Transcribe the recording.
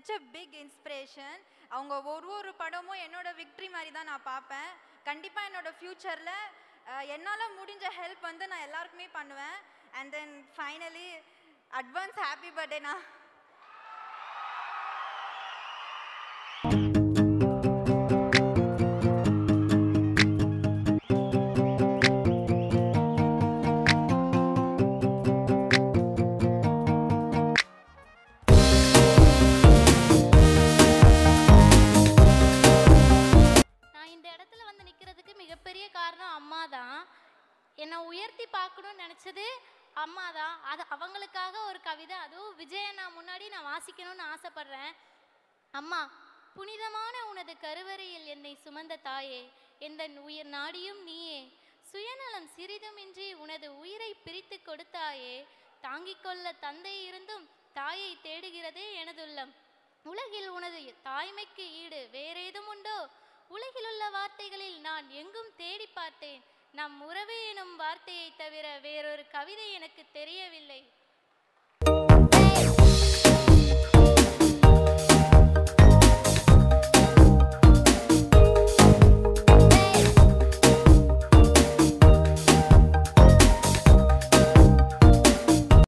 such a big inspiration அவங்க ஒரு ஒரு படமும் என்னோட விக்ட்ரி மாதிரி தான் நான் பார்ப்பேன் கண்டிப்பாக என்னோட ஃப்யூச்சரில் என்னால் முடிஞ்ச ஹெல்ப் வந்து நான் எல்லாருக்குமே பண்ணுவேன் and then finally advance happy பர்த்டேண்ணா நான் இந்த இடத்துல வந்து நிற்கிறதுக்கு மிகப்பெரிய காரணம் அம்மா தான் என்னை உயர்த்தி பார்க்கணும்னு நினச்சது அம்மா தான் அது அவங்களுக்காக ஒரு கவிதை அதுவும் விஜயண்ணா முன்னாடி நான் வாசிக்கணும்னு ஆசைப்படுறேன் அம்மா புனிதமான உனது கருவறையில் என்னை சுமந்த தாயே எந்த உயிர் நாடியும் நீயே சுயநலம் சிறிதுமின்றி உனது உயிரை பிரித்து கொடுத்தாயே தாங்கிக் கொள்ள தந்தை இருந்தும் தாயை தேடுகிறதே எனதுள்ளம் உலகில் உனது தாய்மைக்கு ஈடு வேறேதும் உண்டோ உலகிலுள்ள வார்த்தைகளில் நான் எங்கும் தேடி பார்த்தேன் நம் உறவு எனும் வார்த்தையை தவிர வேறொரு கவிதை எனக்கு தெரியவில்லை